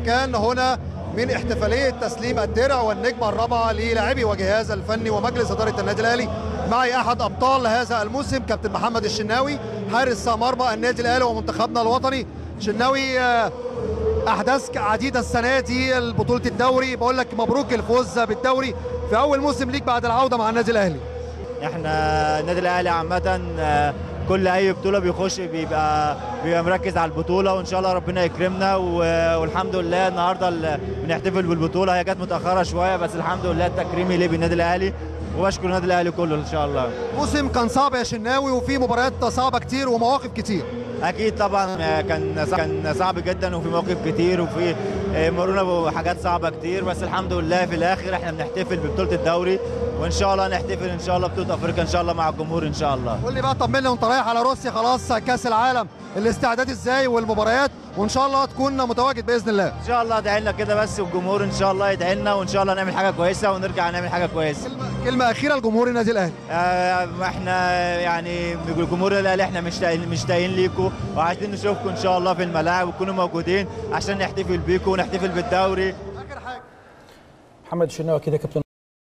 مكان هنا من احتفاليه تسليم الدرع والنجمه الرابعه للاعبي وجهاز الفني ومجلس اداره النادي الاهلي معي احد ابطال هذا الموسم كابتن محمد الشناوي حارس مرمى النادي الاهلي ومنتخبنا الوطني شناوي آه، احداث عديده السنه دي بطوله الدوري بقول لك مبروك الفوز بالدوري في اول موسم ليك بعد العوده مع النادي الاهلي احنا النادي الاهلي عامه آه، كل اي بطوله بيخش بيبقى بيبقى مركز على البطوله وان شاء الله ربنا يكرمنا و- والحمد لله النهارده ال- بنحتفل بالبطوله هي كانت متاخره شويه بس الحمد لله التكريمي ليه بالنادي الاهلي وبشكر النادي الاهلي كله ان شاء الله موسم كان صعب يا شناوي وفي مباريات صعبه كتير ومواقف كتير اكيد طبعا آه، كان كان صعب جدا وفي مواقف كتير وفي آه، مرونه بحاجات صعبه كتير بس الحمد لله في الاخر احنا بنحتفل ببطوله الدوري وان شاء الله نحتفل ان شاء الله بطوله افريقيا ان شاء الله مع الجمهور ان شاء الله قول لي بقى طمنا وانت رايح على روسيا خلاص كاس العالم الاستعداد ازاي والمباريات وان شاء الله تكون متواجد باذن الله ان شاء الله ادعي لنا كده بس والجمهور ان شاء الله يدعي لنا وان شاء الله نعمل حاجه كويسه ونرجع نعمل حاجه كويسه كلمه كلمه اخيره لجمهور النادي الاهلي آه، احنا يعني الجمهور الاهلي احنا مشتاقين مشتاقين ليكم وعايزين نشوفكم ان شاء الله في الملاعب وتكونوا موجودين عشان نحتفل بيكم ونحتفل بالدوري اخر حاجه محمد الشناوي كده كابتن